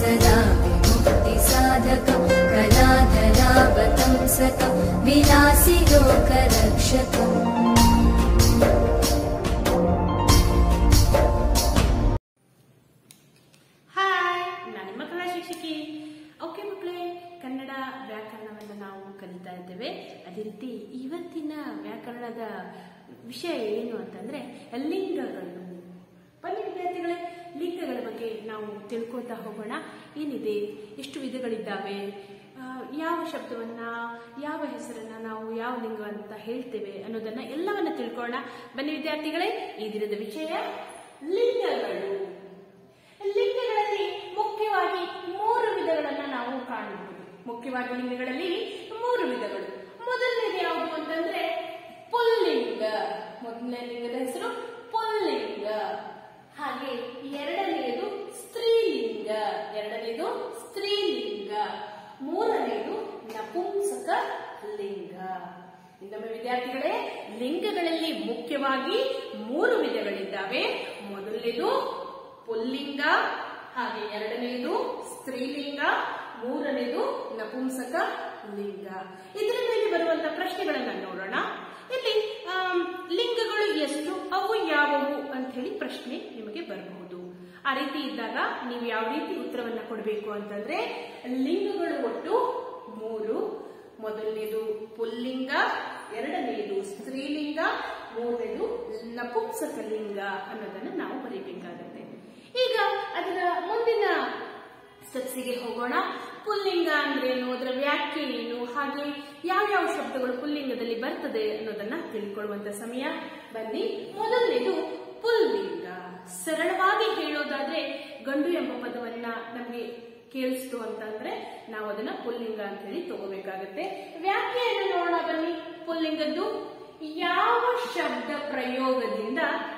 सदा विमुक्तिसाधकं कलाधरावतंसकं विलासि लोकरक्षकम् ಹಾಯ್ ನಾನು ನಿಮ್ಮ ಕನ್ನಡ ಶಿಕ್ಷಕಿ ಓಕೆ ಮಕ್ಕಳೇ ಕನ್ನಡ ವ್ಯಾಕರಣವನ್ನು ನಾವು ಕಲಿತಾ ಇದ್ದೇವೆ ಅದೇ ರೀತಿ ಇವತ್ತಿನ ವ್ಯಾಕರಣದ ವಿಷಯ ಏನು ಅಂತಂದ್ರೆ ಲಿಂಗಗಳು ಬನ್ನಿ ವಿದ್ಯಾರ್ಥಿಗಳೇ ಲಿಂಗಗಳ ಬಗ್ಗೆ ನಾವು ತಿಳ್ಕೊತಾ ಹೋಗೋಣ ಏನಿದೆ ಎಷ್ಟು ವಿಧಗಳಿದ್ದಾವೆ ಆ, ಯಾವ ಶಬ್ದವನ್ನ ಯಾವ ಹೆಸರನ್ನ ನಾವು ಯಾವ ಲಿಂಗ ಅಂತ ಹೇಳ್ತೇವೆ ಅನ್ನೋದನ್ನ ಎಲ್ಲವನ್ನ ತಿಳ್ಕೊಳ್ಳೋಣ ಬನ್ನಿ ವಿದ್ಯಾರ್ಥಿಗಳೇ ಈ ದಿನದ ವಿಷಯ ಲಿಂಗಗಳು ಲಿಂಗಗಳಲ್ಲಿ ಮುಖ್ಯವಾಗಿ ಮೂರು ವಿಧಗಳನ್ನ ನಾವು ಕಾಣಬಹುದು ಮುಖ್ಯವಾಗಿ ಲಿಂಗಗಳಲ್ಲಿ ಮೂರು ವಿಧಗಳು ಮೊದಲನೇದು ಯಾವುದು ಅಂತಂದ್ರೆ ಪುಲ್ಲಿಂಗ ಮೊದಲನೇ ಲಿಂಗದ ಹೆಸರು ಪುಲ್ಲಿಂಗ ಹಾಗೆ ಎರಡನೆಯದು ಸ್ತ್ರೀಲಿಂಗ ಎರಡನೆಯದು ಸ್ತ್ರೀಲಿಂಗ ಮೂರನೆಯದು ನಪುಂಸಕ ಲಿಂಗ ಇನ್ನೊಮ್ಮೆ ವಿದ್ಯಾರ್ಥಿಗಳೇ ಲಿಂಗಗಳಲ್ಲಿ ಮುಖ್ಯವಾಗಿ ಮೂರು ವಿಧಗಳಿದ್ದಾವೆ ಮೊದಲನೇದು ಪುಲ್ಲಿಂಗ ಹಾಗೆ ಎರಡನೆಯದು ಸ್ತ್ರೀಲಿಂಗ ಮೂರನೇದು ನಪುಂಸಕ ಲಿಂಗ ಇದರ ಮೇಲೆ ಬರುವಂತ ಪ್ರಶ್ನೆಗಳನ್ನ ನೋಡೋಣ ಇಲ್ಲಿ ಆಮ್, ಲಿಂಗಗಳು ಎಷ್ಟು ಅವು ಯಾವುವು ಅಂತ ಹೇಳಿ ಪ್ರಶ್ನೆ ನಿಮಗೆ ಬರಬಹುದು ಆ ರೀತಿ ಇದ್ದಾಗ ನೀವು ಯಾವ ರೀತಿ ಉತ್ತರವನ್ನ ಕೊಡಬೇಕು ಅಂತಂದ್ರೆ ಲಿಂಗಗಳು ಒಟ್ಟು ಮೂರು ಮೊದಲನೇದು ಪುಲ್ಲಿಂಗ ಎರಡನೆಯದು ಸ್ತ್ರೀಲಿಂಗ ಮೂರನೇದು ನಪುಂಸಕ ಲಿಂಗ ಅನ್ನೋದನ್ನ ನಾವು ಬರೀಬೇಕಾಗತ್ತೆ ಈಗ ಅದರ ಮುಂದಿನ ಸ್ಟೆಪ್ಸಿಗೆ ಹೋಗೋಣ ಪುಲ್ಲಿಂಗ ಅಂದ್ರೇನು ಅದರ ವ್ಯಾಖ್ಯೆ ಏನು ಹಾಗೆ ಯಾವ್ಯಾವ ಶಬ್ದಗಳು ಪುಲ್ಲಿಂಗದಲ್ಲಿ ಬರ್ತದೆ ಅನ್ನೋದನ್ನ ತಿಳ್ಕೊಳ್ಳುವಂತ ಸಮಯ ಬನ್ನಿ ಮೊದಲನೇದು ಪುಲ್ಲಿಂಗ ಸರಳವಾಗಿ ಹೇಳೋದಾದ್ರೆ ಗಂಡು ಎಂಬ ಪದವನ್ನ ನಮಗೆ ಕೇಳಿಸ್ತು ಅಂತಂದ್ರೆ ನಾವು ಅದನ್ನ ಪುಲ್ಲಿಂಗ ಅಂತ ಹೇಳಿ ತಗೋಬೇಕಾಗತ್ತೆ ವ್ಯಾಖ್ಯೆಯನ್ನು ನೋಡೋಣ ಬನ್ನಿ ಪುಲ್ಲಿಂಗದ್ದು ಯಾವ ಶಬ್ದ ಪ್ರಯೋಗದಿಂದ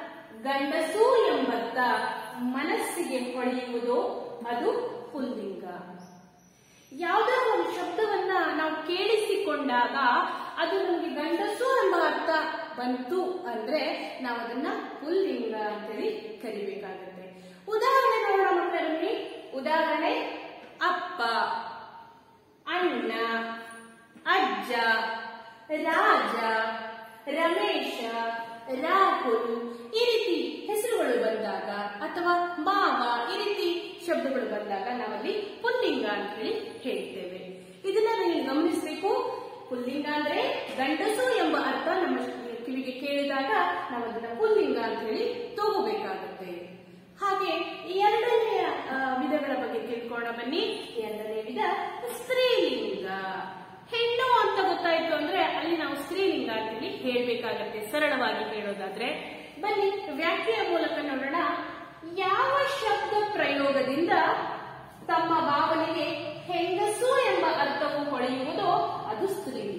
ಗಂಡಸು ಎಂಬತ್ತ ಮನಸ್ಸಿಗೆ ಹೊಳೆಯುವುದೋ ಅದು ಪುಲ್ಲಿಂಗ ಯಾವುದೋ ಒಂದು ಶಬ್ದವನ್ನ ನಾವು ಕೇಳಿಸಿಕೊಂಡಾಗ ಅದು ನಮಗೆ ಗಂಡಸು ಎಂಬ ಅರ್ಥ ಬಂತು ಅಂದ್ರೆ ನಾವು ಅದನ್ನ ಪುಲ್ಲಿಂಗ ಅಂತೇಳಿ ಕರಿಬೇಕಾಗತ್ತೆ ಉದಾಹರಣೆ ನೋಡೋಣ ಮಕ್ಕಳಲ್ಲಿ ಉದಾಹರಣೆ ಅಪ್ಪ ಅಣ್ಣ ಅಜ್ಜ ರಾಜ ರಮೇಶ ರಾಹುಲ್ ಈ ರೀತಿ ಹೆಸರುಗಳು ಬಂದಾಗ ಅಥವಾ ಮಾವ ಈ ರೀತಿ ಶಬ್ದಗಳು ಬಂದಾಗ ನಾವಲ್ಲಿ ಪುಲ್ಲಿಂಗ ಅಂತ ಹೇಳಿ ಹೇಳ್ತೇವೆ ಇದನ್ನ ನೀವು ಗಮನಿಸಬೇಕು ಪುಲ್ಲಿಂಗ ಅಂದ್ರೆ ಗಂಡಸು ಎಂಬ ಅರ್ಥ ನಮ್ಮ ಕಿವಿಗೆ ಕೇಳಿದಾಗ ನಾವು ಅದನ್ನ ಪುಲ್ಲಿಂಗ ಅಂತ ಹೇಳಿ ತಗೋಬೇಕಾಗುತ್ತೆ ಹಾಗೆ ಎರಡನೆಯ ಆ, ವಿಧಗಳ ಬಗ್ಗೆ ತಿಳ್ಕೊಳ್ಳೋಣ ಬನ್ನಿ ಎರಡನೇ ವಿಧ ಸ್ತ್ರೀಲಿಂಗ ಹೆಣ್ಣು ಅಂತ ಗೊತ್ತಾಯ್ತು ಅಂದ್ರೆ ಅಲ್ಲಿ ನಾವು ಸ್ತ್ರೀಲಿಂಗ ಅಂತೇಳಿ ಹೇಳ್ಬೇಕಾಗತ್ತೆ ಸರಳವಾಗಿ ಹೇಳೋದಾದ್ರೆ ಬನ್ನಿ ವ್ಯಾಖ್ಯೆಯ ಮೂಲಕ ನೋಡೋಣ ಯಾವ ಶಬ್ದ ಪ್ರಯೋಗದಿಂದ ತಮ್ಮ ಭಾವನೆಗೆ ಹೆಂಗಸು ಎಂಬ ಅರ್ಥವು ಹೊಳೆಯುವುದೋ ಅದು ಸ್ತ್ರೀಲಿಂಗ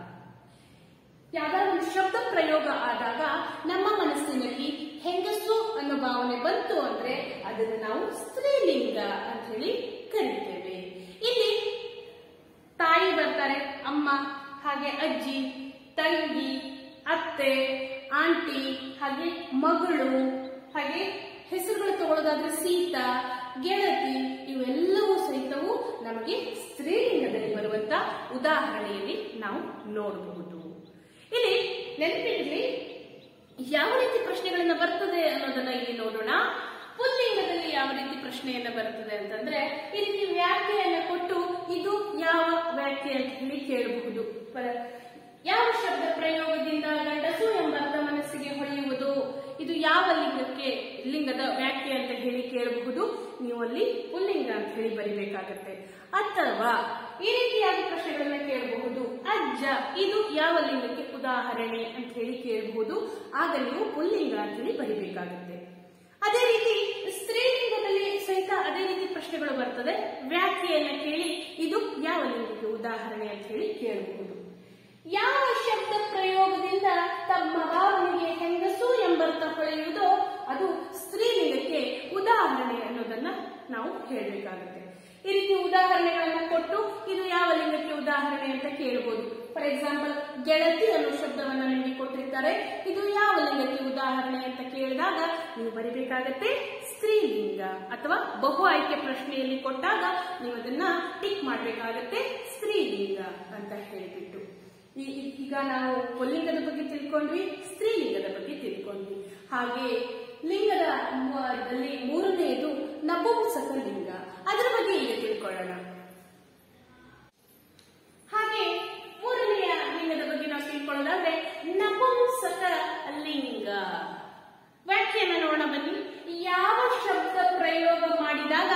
ಯಾವ್ದಾದ್ರು ಒಂದು ಶಬ್ದ ಪ್ರಯೋಗ ಆದಾಗ ನಮ್ಮ ಮನಸ್ಸಿನಲ್ಲಿ ಹೆಂಗಸು ಅನ್ನೋ ಭಾವನೆ ಬಂತು ಅಂದ್ರೆ ಅದನ್ನು ನಾವು ಸ್ತ್ರೀಲಿಂಗ ಅಂತ ಹೇಳಿ ಕರಿತೇವೆ ಇಲ್ಲಿ ತಾಯಿ ಬರ್ತಾರೆ ಅಮ್ಮ ಹಾಗೆ ಅಜ್ಜಿ ತಂಗಿ ಅತ್ತೆ ಆಂಟಿ ಹಾಗೆ ಮಗಳು ಹಾಗೆ ಹೆಸರುಗಳು ತಗೊಳ್ಳೋದಾದ್ರೆ ಸೀತಾ ಗೆಳತಿ ಇವೆಲ್ಲವೂ ಸಹಿತವು ನಮಗೆ ಸ್ತ್ರೀಲಿಂಗದಲ್ಲಿ ಬರುವಂತ ಉದಾಹರಣೆಯಲ್ಲಿ ನಾವು ನೋಡಬಹುದು ಇಲ್ಲಿ ನೆನಪಿರಲಿ ಯಾವ ರೀತಿ ಪ್ರಶ್ನೆಗಳನ್ನ ಬರ್ತದೆ ಅನ್ನೋದನ್ನ ಇಲ್ಲಿ ನೋಡೋಣ ಪುಲ್ಲಿಂಗದಲ್ಲಿ ಯಾವ ರೀತಿ ಪ್ರಶ್ನೆಯನ್ನ ಬರ್ತದೆ ಅಂತಂದ್ರೆ ಈ ರೀತಿ ವ್ಯಾಖ್ಯೆಯನ್ನ ಕೊಟ್ಟು ಇದು ಯಾವ ವ್ಯಾಖ್ಯೆ ಅಂತ ಹೇಳಿ ಕೇಳಬಹುದು ಪ- ಯಾವ ಶಬ್ದ ಪ್ರಯೋಗದಿಂದ ಗಂಡಸು ಎಂಬ ಅರ್ಥ ಮನಸ್ಸಿಗೆ ಹೊಳೆಯುವುದು ಇದು ಯಾವ ಲಿಂಗಕ್ಕೆ ಲಿಂಗದ ವ್ಯಾಖ್ಯೆ ಅಂತ ಹೇಳಿ ಕೇಳಬಹುದು ನೀವು ಅಲ್ಲಿ ಪುಲ್ಲಿಂಗ ಅಂತ ಹೇಳಿ ಬರಿಬೇಕಾಗತ್ತೆ ಅಥವಾ ಈ ರೀತಿಯಾದ ಪ್ರಶ್ನೆಗಳನ್ನ ಕೇಳಬಹುದು ಅಜ್ಜ ಇದು ಯಾವ ಲಿಂಗಕ್ಕೆ ಉದಾಹರಣೆ ಅಂತ ಹೇಳಿ ಕೇಳಬಹುದು ಆಗ ನೀವು ಪುಲ್ಲಿಂಗ ಅಂತ ಹೇಳಿ ಬರಿಬೇಕಾಗತ್ತೆ ಅದೇ ರೀತಿ ಸ್ತ್ರೀಲಿಂಗದಲ್ಲಿ ಸಹಿತ ಅದೇ ರೀತಿ ಪ್ರಶ್ನೆಗಳು ಬರ್ತದೆ ವ್ಯಾಖ್ಯೆಯನ್ನ ಕೇಳಿ ಇದು ಯಾವ ಲಿಂಗಕ್ಕೆ ಉದಾಹರಣೆ ಅಂತ ಹೇಳಿ ಕೇಳಬಹುದು ಯಾವ ಶಬ್ದ ಪ್ರಯೋಗದಿಂದ ತಮ್ಮ ಭಾವನೆಗೆ ಹೆಂಗಸು ಎಂಬರ್ಥ ಹೊಳೆಯುವುದೋ ಅದು ಸ್ತ್ರೀಲಿಂಗಕ್ಕೆ ಉದಾಹರಣೆ ಅನ್ನೋದನ್ನ ನಾವು ಹೇಳಬೇಕಾಗುತ್ತೆ ಈ ರೀತಿ ಉದಾಹರಣೆಗಳನ್ನ ಕೊಟ್ಟು ಇದು ಯಾವ ಲಿಂಗಕ್ಕೆ ಉದಾಹರಣೆ ಅಂತ ಕೇಳಬಹುದು ಫಾರ್ ಎಕ್ಸಾಂಪಲ್ ಗೆಳತಿ ಅನ್ನೋ ಶಬ್ದವನ್ನ ನಿಮಗೆ ಕೊಟ್ಟಿರ್ತಾರೆ ಇದು ಯಾವ ಲಿಂಗಕ್ಕೆ ಉದಾಹರಣೆ ಅಂತ ಕೇಳಿದಾಗ ನೀವು ಬರಿಬೇಕಾಗತ್ತೆ ಸ್ತ್ರೀಲಿಂಗ ಅಥವಾ ಬಹು ಆಯ್ಕೆ ಪ್ರಶ್ನೆಯಲ್ಲಿ ಕೊಟ್ಟಾಗ ನೀವು ಅದನ್ನ ಟಿಕ್ ಮಾಡಬೇಕಾಗತ್ತೆ ಸ್ತ್ರೀಲಿಂಗ ಅಂತ ಹೇಳಿಬಿಟ್ಟು ಈ- ಈ- ಈಗ ನಾವು ಪುಲ್ಲಿಂಗದ ಬಗ್ಗೆ ತಿಳ್ಕೊಂಡ್ವಿ ಸ್ತ್ರೀಲಿಂಗದ ಬಗ್ಗೆ ತಿಳ್ಕೊಂಡ್ವಿ ಹಾಗೆ ಲಿಂಗದ ಮ- ದಲ್ಲಿ ಮೂರನೆಯದು ನಪುಂಸಕ ಲಿಂಗ ಅದರ ಬಗ್ಗೆ ಈಗ ತಿಳ್ಕೊಳ್ಳೋಣ ಹಾಗೆ ಮೂರನೆಯ ಲಿಂಗದ ಬಗ್ಗೆ ನಾವು ತಿಳ್ಕೊಳ್ಳೋದಾದ್ರೆ ನಪುಂಸಕ ಲಿಂಗ ವ್ಯಾಖ್ಯಾನ ನೋಡೋಣ ಬನ್ನಿ ಯಾವ ಶಬ್ದ ಪ್ರಯೋಗ ಮಾಡಿದಾಗ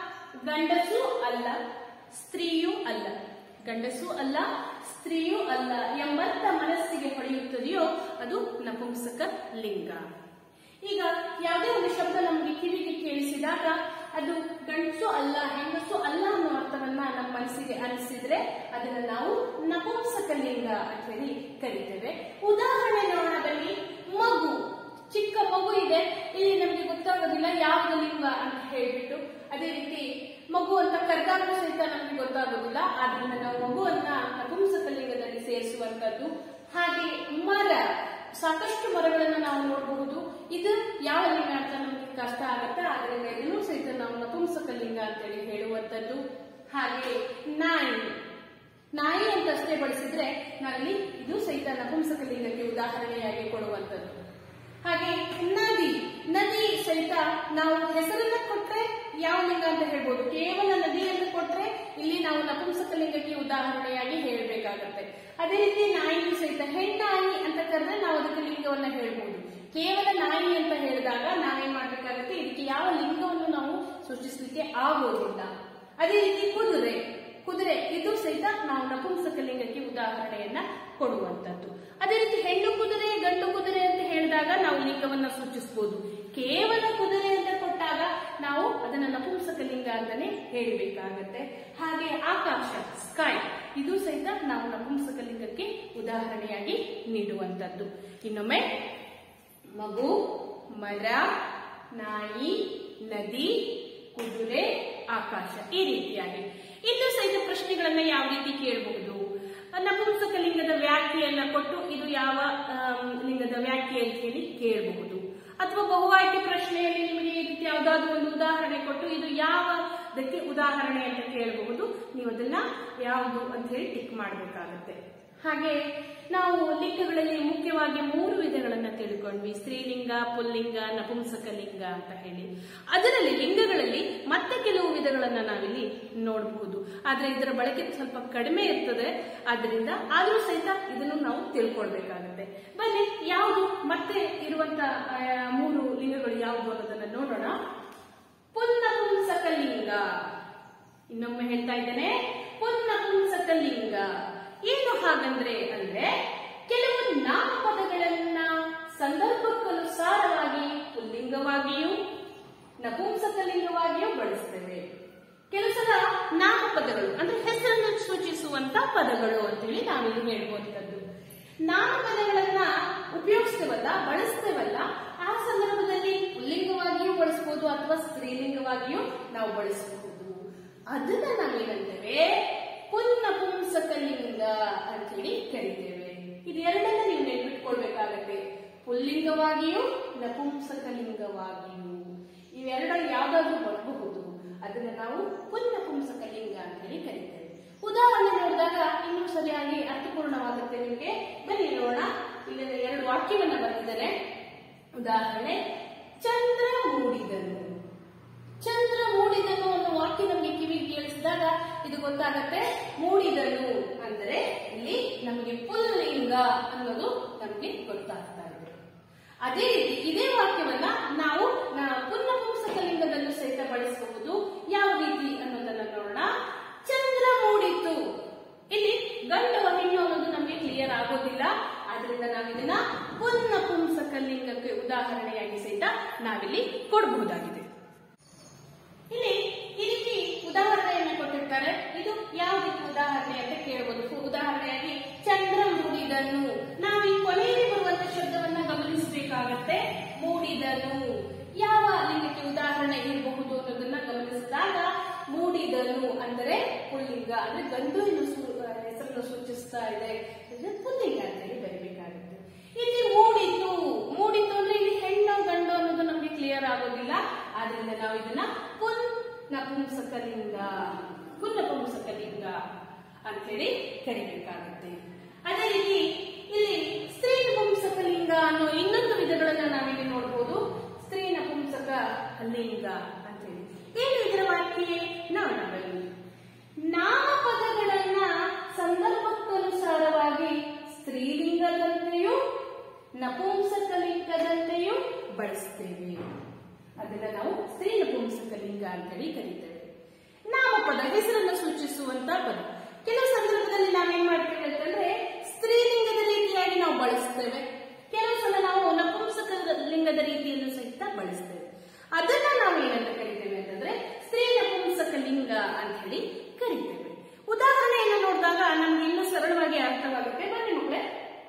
ಗಂಡಸು ಅಲ್ಲ ಸ್ತ್ರೀಯೂ ಅಲ್ಲ ಗಂಡಸು ಅಲ್ಲ ಸ್ತ್ರೀಯೂ ಅಲ್ಲ ಎಂಬಂತ ಮನಸ್ಸಿಗೆ ಹೊಳೆಯುತ್ತದೆಯೋ ಅದು ನಪುಂಸಕ ಲಿಂಗ ಈಗ ಯಾವುದೇ ಒಂದು ಶಬ್ದ ನಮಗೆ ಕಿವಿಗೆ ಕೇಳಿಸಿದಾಗ ಅದು ಗಂಡಸು ಅಲ್ಲ ಹೆಂಗಸು ಅಲ್ಲ ಅನ್ನೋ ಅರ್ಥವನ್ನ ನಮ್ಮ ಮನಸ್ಸಿಗೆ ಅನಿಸಿದ್ರೆ ಅದನ್ನ ನಾವು ನಪುಂಸಕ ಲಿಂಗ ಅಂತ ಹೇಳಿ ಕರಿತೇವೆ ಉದಾಹರಣೆ ನೋಡೋಣ ಬನ್ನಿ ಮಗು ಚಿಕ್ಕ ಮಗು ಇದೆ ಇಲ್ಲಿ ನಮಗೆ ಗೊತ್ತಾಗೋದಿಲ್ಲ ಯಾವ್ದು ಲಿಂಗ ಅಂತ ಹೇಳ್ಬಿಟ್ಟು ಅದೇ ರೀತಿ ಮಗು ಅಂತ ಕರೆದಾಗೂ ಸಹಿತ ನಮಗೆ ಗೊತ್ತಾಗೋದಿಲ್ಲ ಆದ್ರಿಂದ ನಾವು ಮಗುವನ್ನ ನಪುಂಸಕ ಲಿಂಗದಲ್ಲಿ ಸೇರಿಸುವಂತದ್ದು ಹಾಗೆ ಮರ ಸಾಕಷ್ಟು ಮರಗಳನ್ನ ನಾವು ನೋಡಬಹುದು ಇದು ಯಾವ ಲಿಂಗ ಅಂತ ನಮಗೆ ಕಷ್ಟ ಆಗತ್ತೆ ಆದ್ರಿಂದ ಇದನ್ನು ಸಹಿತ ನಾವು ನಪುಂಸಕ ಲಿಂಗ ಅಂತೇಳಿ ಹೇಳುವಂತದ್ದು ಹಾಗೆ ನಾಯಿ ನಾಯಿ ಅಂತ ಅಷ್ಟೇ ಬಳಸಿದ್ರೆ ನಾವಿಲ್ಲಿ ಇದು ಸಹಿತ ನಪುಂಸಕ ಲಿಂಗಕ್ಕೆ ಉದಾಹರಣೆಯಾಗಿ ಕೊಡುವಂತದ್ದು ಹಾಗೆ ನದಿ ನದಿ ಸಹಿತ ನಾವು ಹೆಸರನ್ನ ಕೊಟ್ರೆ ಯಾವ ಲಿಂಗ ಅಂತ ಹೇಳ್ಬೋದು ಕೇವಲ ನದಿ ಅಂತ ಕೊಟ್ರೆ ಇಲ್ಲಿ ನಾವು ನಪುಂಸಕ ಲಿಂಗಕ್ಕೆ ಉದಾಹರಣೆಯಾಗಿ ಹೇಳಬೇಕಾಗತ್ತೆ ಅದೇ ರೀತಿ ನಾಯಿಯು ಸಹಿತ ಹೆಣ್ಣಾಯಿ ಅಂತ ಕರೆದ್ರೆ ನಾವು ಅದಕ್ಕೆ ಲಿಂಗವನ್ನ ಹೇಳ್ಬೋದು ಕೇವಲ ನಾಯಿ ಅಂತ ಹೇಳಿದಾಗ ನಾವೇನ್ ಮಾಡ್ಬೇಕಾಗತ್ತೆ ಇದಕ್ಕೆ ಯಾವ ಲಿಂಗವನ್ನು ನಾವು ಸೂಚಿಸಲಿಕ್ಕೆ ಆಗೋದಿಲ್ಲ ಅದೇ ರೀತಿ ಕುದುರೆ ಕುದುರೆ ಇದು ಸಹಿತ ನಾವು ನಪುಂಸಕ ಲಿಂಗಕ್ಕೆ ಉದಾಹರಣೆಯನ್ನ ಕೊಡುವಂತದ್ದು ಅದೇ ರೀತಿ ಹೆಣ್ಣು ಕುದುರೆ ಗಂಡು ಕುದುರೆ ಅಂತ ಹೇಳಿದಾಗ ನಾವು ಲಿಂಗವನ್ನ ಸೂಚಿಸಬಹುದು ಕೇವಲ ಕುದುರೆ ಅಂತ ಕೊಟ್ಟಾಗ ನಾವು ಅದನ್ನ ನಪುಂಸಕ ಲಿಂಗ ಅಂತಾನೆ ಹೇಳಬೇಕಾಗತ್ತೆ ಹಾಗೆ ಆಕಾಶ ಸ್ಕೈ ಇದು ಸಹಿತ ನಾವು ನಪುಂಸಕ ಲಿಂಗಕ್ಕೆ ಉದಾಹರಣೆಯಾಗಿ ನೀಡುವಂತದ್ದು ಇನ್ನೊಮ್ಮೆ ಮಗು ಮರ ನಾಯಿ ನದಿ ಕುದುರೆ ಆಕಾಶ ಈ ರೀತಿಯಾಗಿ ಇನ್ನು ಸಹಿತ ಪ್ರಶ್ನೆಗಳನ್ನ ಯಾವ ರೀತಿ ಕೇಳಬಹುದು ನಪುಂಸಕ ಲಿಂಗದ ವ್ಯಾಖ್ಯೆಯನ್ನ ಕೊಟ್ಟು ಇದು ಯಾವ ಆಮ್, ಲಿಂಗದ ವ್ಯಾಖ್ಯೆ ಅಂತ ಹೇಳಿ ಕೇಳಬಹುದು ಅಥವಾ ಬಹು ಆಯ್ಕೆ ಪ್ರಶ್ನೆಯಲ್ಲಿ ನಿಮಗೆ ಈ ರೀತಿ ಯಾವುದಾದ್ರೂ ಒಂದು ಉದಾಹರಣೆ ಕೊಟ್ಟು ಇದು ಯಾವದಕ್ಕೆ ಉದಾಹರಣೆ ಅಂತ ಕೇಳಬಹುದು ನೀವು ಅದನ್ನ ಯಾವುದು ಅಂತ ಹೇಳಿ ಟಿಕ್ ಮಾಡಬೇಕಾಗತ್ತೆ ಹಾಗೆ ನಾವು ಲಿಂಗಗಳಲ್ಲಿ ಮುಖ್ಯವಾಗಿ ಮೂರು ವಿಧಗಳನ್ನ ತಿಳ್ಕೊಂಡ್ವಿ ಸ್ತ್ರೀಲಿಂಗ ಪುಲ್ಲಿಂಗ ನಪುಂಸಕ ಲಿಂಗ ಅಂತ ಹೇಳಿ ಅದರಲ್ಲಿ ಲಿಂಗಗಳಲ್ಲಿ ಮತ್ತೆ ಕೆಲವು ವಿಧಗಳನ್ನ ನಾವಿಲ್ಲಿ ನೋಡಬಹುದು ಆದ್ರೆ ಇದರ ಬಳಕೆ ಸ್ವಲ್ಪ ಕಡಿಮೆ ಇರ್ತದೆ ಆದ್ರಿಂದ ಆದ್ರೂ ಸಹಿತ ಇದನ್ನು ನಾವು ತಿಳ್ಕೊಳ್ಬೇಕಾಗತ್ತೆ ಬನ್ನಿ ಯಾವುದು ಮತ್ತೆ ಇರುವಂತ ಆ, ಮೂರು ಲಿಂಗಗಳು ಯಾವುದು ಅನ್ನೋದನ್ನ ನೋಡೋಣ ಪುನ್ನಪುಂಸಕ ಲಿಂಗ ಇನ್ನೊಮ್ಮೆ ಹೇಳ್ತಾ ಇದ್ದೇನೆ ಪುನ್ನಪುಂಸಕ ಲಿಂಗ ಏನು ಹಾಗಂದ್ರೆ ಅಂದ್ರೆ ಕೆಲವು ನಾಮಪದಗಳನ್ನ ಸಂದರ್ಭಕ್ಕನುಸಾರವಾಗಿ ಪುಲ್ಲಿಂಗವಾಗಿಯೂ ನಪುಂಸಕ ಲಿಂಗವಾಗಿಯೂ ಬಳಸ್ತೇವೆ ಕೆಲವು ಸಲ ನಾಮಪದಗಳು ಅಂದ್ರೆ ಹೆಸರನ್ನು ಸೂಚಿಸುವಂತ ಪದಗಳು ಅಂತೇಳಿ ನಾವಿಲ್ಲಿ ಹೇಳ್ಬೋದಂತದ್ದು ನಾಮಪದಗಳನ್ನ ಉಪಯೋಗಿಸ್ತೇವಲ್ಲ ಬಳಸ್ತೇವಲ್ಲ ಆ ಸಂದರ್ಭದಲ್ಲಿ ಪುಲ್ಲಿಂಗವಾಗಿಯೂ ಬಳಸಬಹುದು ಅಥವಾ ಸ್ತ್ರೀಲಿಂಗವಾಗಿಯೂ ನಾವು ಬಳಸಬಹುದು ಅದನ್ನ ನಾವೇನಂತೇವೆ ಪುನ್ನಪುಂಸಕ ಲಿಂಗ ಅಂತೇಳಿ ಕರಿತೇವೆ ಇದು ಎರಡನ್ನ ನೀವು ನೆನ್ಪಿಟ್ಕೊಳ್ಬೇಕಾಗತ್ತೆ ಪುಲ್ಲಿಂಗವಾಗಿಯೂ ನಪುಂಸಕ ಲಿಂಗವಾಗಿಯೂ ಇವೆರಡರಲ್ಲಿ ಯಾವ್ದಾದ್ರೂ ಬರಬಹುದು ಅದನ್ನ ನಾವು ಪುನ್ನಪುಂಸಕ ಲಿಂಗ ಅಂತೇಳಿ ಕರಿತೇವೆ ಉದಾಹರಣೆ ನೋಡಿದಾಗ ಇನ್ನೂ ಸರಿಯಾಗಿ ಅರ್ಥಪೂರ್ಣವಾಗುತ್ತೆ ನಿಮಗೆ ಬನ್ನಿ ನೋಡೋಣ ಇಲ್ಲಿ ಎರಡು ವಾಕ್ಯವನ್ನ ಬರೆದಿದ್ದಾರೆ ಉದಾಹರಣೆ ಚಂದ್ರ ಮೂಡಿದನು ಚಂದ್ರ ಮೂಡಿದನು ಅನ್ನೋ ವಾಕ್ಯ ನಮಗೆ ಕಿವಿಗೆ ಕೇಳಿಸಿದಾಗ ಇದು ಗೊತ್ತಾಗತ್ತೆ ಮೂಡಿದನು ಅಂದ್ರೆ ಇಲ್ಲಿ ನಮಗೆ ಪುಲ್ಲಿಂಗ ಅನ್ನೋದು ನಮಗೆ ಗೊತ್ತಾಗ್ತಾ ಇದೆ ಅದೇ ರೀತಿ ಇದೇ ವಾಕ್ಯವನ್ನ ನಾವು ನ- ಪುನ್ನಪುಂಸಕ ಲಿಂಗದಲ್ಲೂ ಸಹಿತ ಬಳಸಬಹುದು ಯಾವ ರೀತಿ ಅನ್ನೋದನ್ನ ನೋಡೋಣ ಚಂದ್ರ ಮೂಡಿತು ಇಲ್ಲಿ ಗಂಡು ಹೆಣ್ಣು ಅನ್ನೋದು ನಮಗೆ ಕ್ಲಿಯರ್ ಆಗೋದಿಲ್ಲ ಆದ್ರಿಂದ ನಾವಿದನ್ನ ಪುನ್ನಪುಂಸಕ ಲಿಂಗಕ್ಕೆ ಉದಾಹರಣೆಯಾಗಿ ಸಹಿತ ನಾವಿಲ್ಲಿ ಕೊಡಬಹುದಾಗಿದೆ ಇಲ್ಲಿ ಈ ರೀತಿ ಉದಾಹರಣೆಯನ್ನು ಕೊಟ್ಟಿರ್ತಾರೆ ಇದು ಯಾವ ರೀತಿ ಉದಾಹರಣೆ ಅಂತ ಕೇಳಬಹುದು ಉ- ಉದಾಹರಣೆಯಾಗಿ ಚಂದ್ರ ಮೂಡಿದನು ನಾವು ಈ ಕೊನೆಯಲ್ಲಿ ಬರುವಂತ ಶಬ್ದವನ್ನ ಗಮನಿಸಬೇಕಾಗತ್ತೆ ಮೂಡಿದನು ಯಾವ ಲಿಂಗಕ್ಕೆ ಉದಾಹರಣೆ ಇರಬಹುದು ಅನ್ನೋದನ್ನ ಗಮನಿಸಿದಾಗ ಮೂಡಿದನು ಅಂದರೆ ಪುಲ್ಲಿಂಗ ಅಂದ್ರೆ ಗಂಡು ಹೆಣ್ಣು ಸು- ಹೆಸರು ಹೆಸರನ್ನು ಸೂಚಿಸ್ತಾ ಇದೆ ಇದನ್ನ ಪುಲ್ಲಿಂಗ ಅಂತೇಳಿ ಬರೀಬೇಕಾಗುತ್ತೆ ಇಲ್ಲಿ ಮೂಡಿತು ಮೂಡಿತು ಅಂದ್ರೆ ಇಲ್ಲಿ ಹೆಣ್ಣು ಗಂಡು ಅನ್ನೋದು ನಮ್ಗೆ ಕ್ಲಿಯರ್ ಆಗೋದಿಲ್ಲ ಆದ್ರಿಂದ ನಾವು ಇದನ್ನ ಪುನ್ ನಪುಂಸಕಲಿಂಗ ಪುನ್ ನಪುಂಸಕಲಿಂಗ ಅಂತೇಳಿ ಕರಿಬೇಕಾಗುತ್ತೆ ಅದೇ ರೀತಿ ಇಲ್ಲಿ ಸ್ತ್ರೀ ನಪುಂಸಕಲಿಂಗ ಅನ್ನೋ ಇನ್ನೊಂದು ವಿಧಗಳನ್ನ ನಾವಿಲ್ಲಿ ನೋಡ್ಬೋದು ಸ್ತ್ರೀ ನಪುಂಸಕ ಲಿಂಗ ಅಂತೇಳಿ ಏನು ಇದರ ವಾಕ್ಯ ನೋಡೋಣ ಬನ್ನಿ ನಾಮಪದಗಳನ್ನ ಸಂದರ್ಭಕ್ಕನುಸಾರವಾಗಿ ಸ್ತ್ರೀಲಿಂಗದಂತೆಯೂ ನಪುಂಸಕಲಿಂಗದಂತೆಯೂ ಬಳಸ್ತೇವೆ ಅದನ್ನ ನಾವು ಸ್ತ್ರೀ ನಪುಂಸಕಲಿಂಗ ಅಂತೇಳಿ ಕರೀತೇವೆ ನಾಮಪದ ಹೆಸರನ್ನು ಸೂಚಿಸುವಂತ ಪದ ಕೆಲವು ಸಂದರ್ಭದಲ್ಲಿ ನಾವೇನ್ ಮಾಡ್ತೇವೆ ಅಂತಂದ್ರೆ ಸ್ತ್ರೀಲಿಂಗದ ರೀತಿಯಾಗಿ ನಾವು ಬಳಸ್ತೇವೆ ಕೆಲವು ಸಲ ನಾವು ನಪುಂಸಕ ಲಿಂಗದ ರೀತಿಯಲ್ಲೂ ಸಹಿತ ಬಳಸ್ತೇವೆ ಅದನ್ನ ನಾವು ಏನಂತ ಕರಿತೇವೆ ಅಂತಂದ್ರೆ ಸ್ತ್ರೀ ನಪುಂಸಕ ಲಿಂಗ ಅಂತ ಹೇಳಿ ಕರಿತೇವೆ ಉದಾಹರಣೆಯನ್ನು ನೋಡಿದಾಗ ನಮ್ಗೆ ಇನ್ನೂ ಸರಳವಾಗಿ ಅರ್ಥವಾಗುತ್ತೆ ಬನ್ನಿ ಮಕ್ಕಳೇ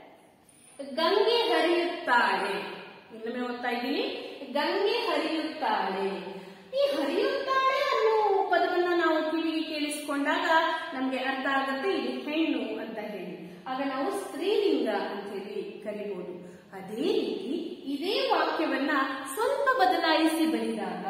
ಗಂಗೆ ಹರಿಯುತ್ತಾಳೆ ಇನ್ನೊಮ್ಮೆ ಓದ್ತಾ ಇದ್ದೀನಿ ಗಂಗೆ ಹರಿಯುತ್ತಾಳೆ ಈ ಹರಿಯುತ್ತಾಳೆ ಅನ್ನೋ ಪದವನ್ನ ನಾವು ಕಿವಿಗೆ ಕೇಳಿಸಿಕೊಂಡಾಗ ನಮ್ಗೆ ಅರ್ಥ ಆಗುತ್ತೆ ಇದು ಹೆಣ್ಣು ಅಂತ ಹೇಳಿ ಆಗ ನಾವು ಸ್ತ್ರೀಲಿಂಗ ಅಂತ ಹೇಳಿ ಕರಿಬಹುದು ಅದೇ ರೀತಿ ಇದೇ ವಾಕ್ಯವನ್ನ ಸ್ವಲ್ಪ ಬದಲಾಯಿಸಿ ಬರೆದಾಗ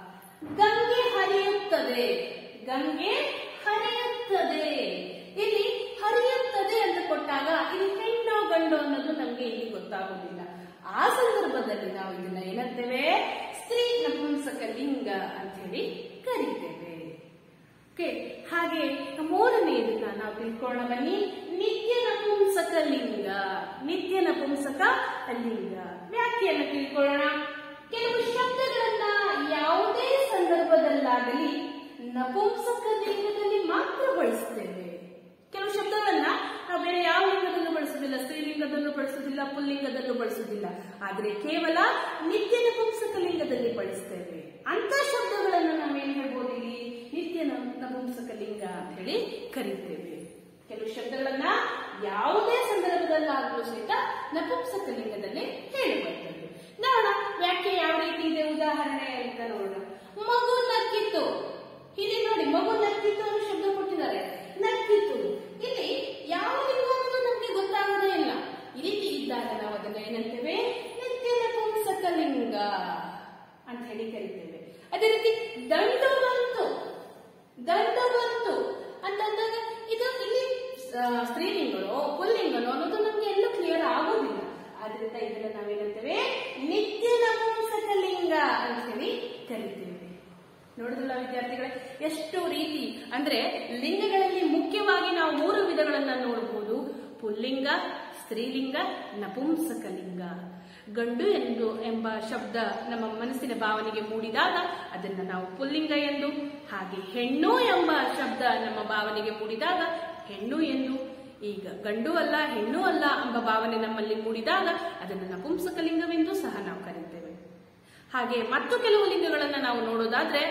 ಗಂಗೆ ಹರಿಯುತ್ತದೆ ಗಂಗೆ ಹರಿಯುತ್ತದೆ ಇಲ್ಲಿ ಹರಿಯುತ್ತದೆ ಅಂತ ಕೊಟ್ಟಾಗ ಇದು ಹೆಣ್ಣು ಗಂಡು ಅನ್ನೋದು ನಮ್ಗೆ ಇಲ್ಲಿ ಗೊತ್ತಾಗೋದಿಲ್ಲ ಆ ಸಂದರ್ಭದಲ್ಲಿ ನಾವು ಇದನ್ನ ಏನಂತೇವೆ ಸ್ತ್ರೀ ನಪುಂಸಕ ಲಿಂಗ ಅಂತ ಹೇಳಿ ಕರಿತೇವೆ ಓಕೆ ಹಾಗೆ ಮೂರನೆಯದನ್ನ ನಾವು ತಿಳ್ಕೊಳ್ಳೋಣ ಬನ್ನಿ ನಿತ್ಯ ನಪುಂಸಕ ಲಿಂಗ ನಿತ್ಯ ನಪುಂಸಕ ಲಿಂಗ ವ್ಯಾಖ್ಯೆಯನ್ನು ತಿಳ್ಕೊಳ್ಳೋಣ ಕೆಲವು ಶಬ್ದಗಳನ್ನ ಯಾವುದೇ ಸಂದರ್ಭದಲ್ಲಾಗಲಿ ನಪುಂಸಕ ಲಿಂಗದಲ್ಲಿ ಮಾತ್ರ ಬಳಸ್ತೇವೆ ಕೆಲವು ಶಬ್ದಗಳನ್ನ ನಾವು ಬೇರೆ ಯಾವ ಲಿಂಗದಲ್ಲೂ ಬಳಸುದಿಲ್ಲ ಸ್ತ್ರೀಲಿಂಗದಲ್ಲೂ ಬಳಸುದಿಲ್ಲ ಪುಲ್ಲಿಂಗದಲ್ಲೂ ಬಳಸುದಿಲ್ಲ ಆದ್ರೆ ಕೇವಲ ನಿತ್ಯ ನಪುಂಸಕ ಲಿಂಗದಲ್ಲಿ ಬಳಸ್ತೇವೆ ಅಂತ ಶಬ್ದಗಳನ್ನು ನಾವೇನ್ ಹೇಳ್ಬೋದು ಇಲ್ಲಿ ನಿತ್ಯ ನ- ನಪುಂಸಕ ಲಿಂಗ ಅಂತ ಹೇಳಿ ಕರಿತೇವೆ ಕೆಲವು ಶಬ್ದಗಳನ್ನ ಯಾವುದೇ ಸಂದರ್ಭದಲ್ಲಾಗಲೂ ಸಹಿತ ನಪುಂಸಕ ಲಿಂಗದಲ್ಲಿ ಹೇಳುವಂಥದ್ದು ನೋಡೋಣ ವ್ಯಾಖ್ಯೆ ಯಾವ ರೀತಿ ಇದೆ ಉದಾಹರಣೆ ಅಂತ ನೋಡೋಣ ಮಗು ನಕ್ಕಿತು ಇಲ್ಲಿ ನೋಡಿ ಮಗು ನಕ್ಕಿತು ಅನ್ನೋ ಶಬ್ದ ಕೊಟ್ಟಿದ್ದಾರೆ ನಕ್ಕಿತು ಇಲ್ಲಿ ಯಾವ ಲಿಂಗ ಅನ್ನೋದು ನಮ್ಗೆ ಗೊತ್ತಾಗೋದೇ ಇಲ್ಲ ಈ ರೀತಿ ಇದ್ದಾಗ ನಾವು ಅದನ್ನ ಏನಂತೇವೆ ನಿತ್ಯ ನಪುಂಸಕ ಲಿಂಗ ಅಂತ ಹೇಳಿ ಕರಿತೇವೆ ಅದೇ ರೀತಿ ದಂಡು ಬಂತು ದಂಡು ಬಂತು ಅಂತಂದಾಗ ಇದು ಇಲ್ಲಿ ಆ, ಸ್ತ್ರೀಲಿಂಗನೋ ಪುಲ್ಲಿಂಗನೋ ಅನ್ನೋದು ನಮ್ಗೆ ಎಲ್ಲೂ ಕ್ಲಿಯರ್ ಆಗೋದಿಲ್ಲ ಆದ್ರಿಂದ ಇದನ್ನ ನಾವೇನಂತೇವೆ ನಿತ್ಯ ನಪುಂಸಕ ಲಿಂಗ ಅಂತ ಹೇಳಿ ಕರಿತೇವೆ ನೋಡಿದ್ರಲ್ಲ ವಿದ್ಯಾರ್ಥಿಗಳೇ ಎಷ್ಟು ರೀತಿ ಅಂದ್ರೆ ಲಿಂಗಗಳಲ್ಲಿ ಮುಖ್ಯವಾಗಿ ನಾವು ಮೂರು ವಿಧಗಳನ್ನ ನೋಡಬಹುದು ಪುಲ್ಲಿಂಗ ಸ್ತ್ರೀಲಿಂಗ ನಪುಂಸಕ ಲಿಂಗ ಗಂಡು ಎಂದು ಎಂಬ ಶಬ್ದ ನಮ್ಮ ಮನಸ್ಸಿನ ಭಾವನೆಗೆ ಮೂಡಿದಾಗ ಅದನ್ನ ನಾವು ಪುಲ್ಲಿಂಗ ಎಂದು ಹಾಗೆ ಹೆಣ್ಣು ಎಂಬ ಶಬ್ದ ನಮ್ಮ ಭಾವನೆಗೆ ಮೂಡಿದಾಗ ಹೆಣ್ಣು ಎಂದು ಈಗ ಗಂಡು ಅಲ್ಲ ಹೆಣ್ಣು ಅಲ್ಲ ಎಂಬ ಭಾವನೆ ನಮ್ಮಲ್ಲಿ ಮೂಡಿದಾಗ ಅದನ್ನು ನಪುಂಸಕ ಲಿಂಗವೆಂದು ಸಹ ನಾವು ಕರೀತೇವೆ ಹಾಗೆ ಮತ್ತು ಕೆಲವು ಲಿಂಗಗಳನ್ನ ನಾವು ನೋಡೋದಾದ್ರೆ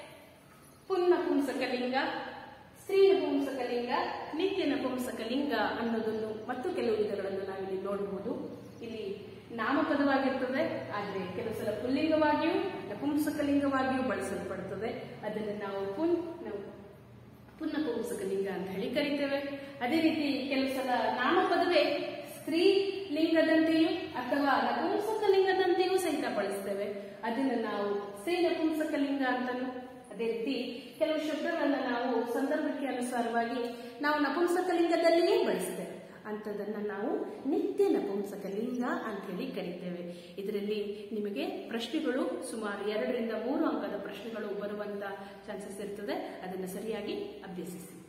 ಪುನ್ನ ಪುಂಸಕ ಲಿಂಗ ಸ್ತ್ರೀ ನಪುಂಸಕ ಲಿಂಗ ನಿತ್ಯ ನಪುಂಸಕ ಲಿಂಗ ಅನ್ನೋದನ್ನು ಮತ್ತು ಕೆಲವು ವಿಧಗಳನ್ನು ನಾವಿಲ್ಲಿ ನೋಡಬಹುದು ಇಲ್ಲಿ ನಾಮಪದವಾಗಿರ್ತದೆ ಆದರೆ ಕೆಲವು ಸಲ ಪುಲ್ಲಿಂಗವಾಗಿಯೂ ನಪುಂಸಕ ಲಿಂಗವಾಗಿಯೂ ಬಳಸಲ್ಪಡುತ್ತದೆ ಅದನ್ನು ನಾವು ಪುನ್ ನಾವು ಪುನ್ನ ಪುಂಸಕ ಲಿಂಗ ಅಂತ ಹೇಳಿ ಕರಿತೇವೆ ಅದೇ ರೀತಿ ಕೆಲವು ಸಲ ನಾಮಪದವೇ ಸ್ತ್ರೀ ಲಿಂಗದಂತೆಯೂ ಅಥವಾ ನಪುಂಸಕ ಲಿಂಗದಂತೆಯೂ ಸಹಿತ ಬಳಸ್ತೇವೆ ಅದನ್ನು ನಾವು ಸ್ತ್ರೀ ನಪುಂಸಕ ಲಿಂಗ ಅಂತಲೂ ಅದೇ ರೀತಿ ಕೆಲವು ಶಬ್ದಗಳನ್ನ ನಾವು ಸಂದರ್ಭಕ್ಕೆ ಅನುಸಾರವಾಗಿ ನಾವು ನಪುಂಸಕ ಲಿಂಗದಲ್ಲಿಯೇ ಬಳಸ್ತೇವೆ ಅಂಥದ್ದನ್ನ ನಾವು ನಿತ್ಯ ನಪುಂಸಕ ಲಿಂಗ ಅಂತ ಹೇಳಿ ಕರಿತೇವೆ ಇದರಲ್ಲಿ ನಿಮಗೆ ಪ್ರಶ್ನೆಗಳು ಸುಮಾರು ಎರಡರಿಂದ ಮೂರು ಅಂಕದ ಪ್ರಶ್ನೆಗಳು ಬರುವಂತ ಚಾನ್ಸಸ್ ಇರ್ತದೆ ಅದನ್ನು ಸರಿಯಾಗಿ ಅಭ್ಯಸಿಸಿ